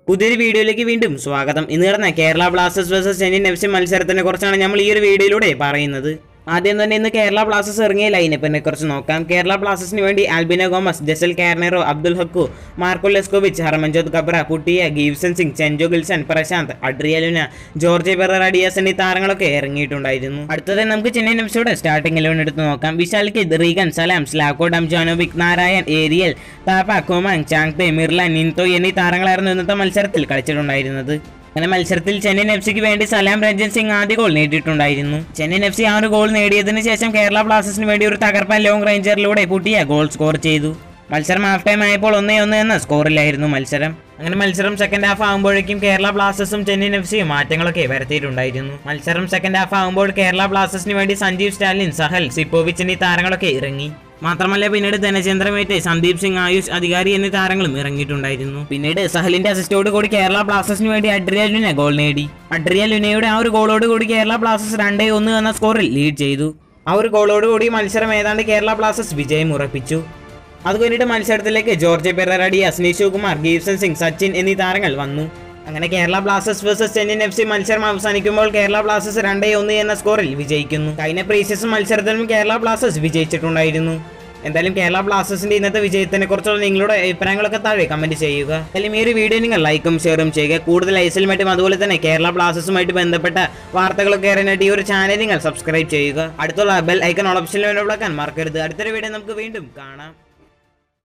പുതിയൊരു വീഡിയോയിലേക്ക് വീണ്ടും സ്വാഗതം ഇന്ന് നടന്ന Kerala Blasters versus Chennaiyin F C മത്സരത്തിനെ കുറിച്ചാണ് നമ്മൾ ഈ ഒരു വീഡിയോയിലൂടെ പറയുന്നത് ആദ്യം തന്നെ ഇന്ന് കേരള ബ്ലാസ്റ്റേഴ്സ് ഇറങ്ങിയ ലൈനപ്പിനെ കുറിച്ച് നോക്കാം കേരള ബ്ലാസ്റ്റേഴ്സിന് വേണ്ടി Albino Gomes Jessel Carneiro Abdul Hakku Marko Leskovic Harmanjot Khabra കുട്ടിയ Jeakson Singh Chencho Gyeltshen Prasanth Adrian Luna Jorge Pereyra Diaz എന്നീ താരങ്ങളൊക്കെ ഇറങ്ങിയിട്ടുണ്ടായിരുന്നു അടുത്തത് നമുക്ക് ചെന്നൈയിൻ എഫ് സിയുടെ സ്റ്റാർട്ടിംഗ് ഇലവൻ എടുത്ത് നോക്കാം Vishal Kaith Reagan Salam Slavko Damjanovic Narayan ഏരിയൽ താപ്പ കുമാങ് ചാങ്തെ മിർല നിൻതോ എന്നീ താരങ്ങളായിരുന്നു ഇന്നത്തെ മത്സരത്തിൽ കളിച്ചിട്ടുണ്ടായിരുന്നത് അങ്ങനെ മത്സരത്തിൽ ചെന്നൈയിൻ എഫ് സിക്ക് വേണ്ടി സലാം രഞ്ജൻ സിംഗ് ആദ്യ ഗോൾ നേടിയിട്ടുണ്ടായിരുന്നു ചെന്നൈയിൻ എഫ് സി ആ ഒരു ഗോൾ നേടിയതിനു ശേഷം കേരള ബ്ലാസ്റ്റേഴ്സിന് വേണ്ടി ഒരു തകർപ്പൻ ലോങ് റേഞ്ചറിലൂടെ പുട്ടിയ ഗോൾ സ്കോർ ചെയ്തു മത്സരം ഹാഫ് ടൈം ആയപ്പോൾ ഒന്നേ ഒന്ന് എന്ന സ്കോറിലായിരുന്നു മത്സരം അങ്ങനെ മത്സരം സെക്കൻഡ് ഹാഫ് ആകുമ്പോഴേക്കും കേരള ബ്ലാസ്റ്റേഴ്സും ചെന്നൈയിൻ എഫ് സിയും മാറ്റങ്ങളൊക്കെ വരുത്തിയിട്ടുണ്ടായിരുന്നു മത്സരം സെക്കൻഡ് ഹാഫ് ആകുമ്പോൾ കേരള ബ്ലാസ്റ്റേഴ്സിന് വേണ്ടി സഞ്ജീവ് സ്റ്റാലിൻ സഹൽ സിപ്പോവിച്ച് എന്നീ താരങ്ങളൊക്കെ ഇറങ്ങി മാത്രമല്ല പിന്നീട് ധനചന്ദ്രമേറ്റ് സന്ദീപ് സിംഗ് ആയുഷ് അധികാരി എന്നീ താരങ്ങളും ഇറങ്ങിയിട്ടുണ്ടായിരുന്നു പിന്നീട് സഹലിന്റെ അസിസ്റ്റോട് കൂടി കേരള ബ്ലാസ്റ്റേഴ്സിന് വേണ്ടി അഡ്രിയൽ ലുന ഗോൾ നേടി അഡ്രിയൽ ലുനയുടെ ആ ഒരു ഗോളോട് കൂടി കേരള ബ്ലാസ്റ്റേഴ്സ് രണ്ടേ ഒന്ന് എന്ന സ്കോറിൽ ലീഡ് ചെയ്തു ആ ഒരു ഗോളോട് കൂടി മത്സരം ഏതാണ്ട് കേരള ബ്ലാസ്റ്റേഴ്സ് വിജയം ഉറപ്പിച്ചു അത് കഴിഞ്ഞിട്ട് മത്സരത്തിലേക്ക് ജോർജ് പെററഡി അസ്നീഷ് കുമാർ ഗീവ്സൺ സിംഗ് സച്ചിൻ എന്നീ താരങ്ങൾ വന്നു അങ്ങനെ Kerala Blasters versus Chennaiyin F C മത്സരം അവസാനിക്കുമ്പോൾ കേരള ബ്ലാസ്റ്റേഴ്സ് രണ്ടേ ഒന്ന് എന്ന സ്കോറിൽ വിജയിക്കുന്നു കഴിഞ്ഞ പ്രീസീസൺ മത്സരത്തിലും കേരള ബ്ലാസ്റ്റേഴ്സ് വിജയിച്ചിട്ടുണ്ടായിരുന്നു എന്തായാലും കേരള ബ്ലാസ്റ്റേഴ്സിന്റെ ഇന്നത്തെ വിജയത്തിനെ കുറിച്ചുള്ള നിങ്ങളുടെ അഭിപ്രായങ്ങളൊക്കെ താഴെ കമന്റ് ചെയ്യുക എന്തായാലും ഈ ഒരു വീഡിയോ നിങ്ങൾ ലൈക്കും ഷെയറും ചെയ്യുക കൂടുതൽ ഐസിലുമായിട്ടും അതുപോലെ തന്നെ കേരള ബ്ലാസ്റ്റേഴ്സുമായിട്ട് ബന്ധപ്പെട്ട വാർത്തകളൊക്കെ അറിയാനായിട്ട് ഈ ഒരു ചാനൽ നിങ്ങൾ സബ്സ്ക്രൈബ് ചെയ്യുക അടുത്തുള്ള ബെൽ ഐക്കൺ ഓപ്ഷനിൽ വേണ്ടി വിളക്കാൻ മറക്കരുത് അടുത്തൊരു വീഡിയോ നമുക്ക് വീണ്ടും കാണാം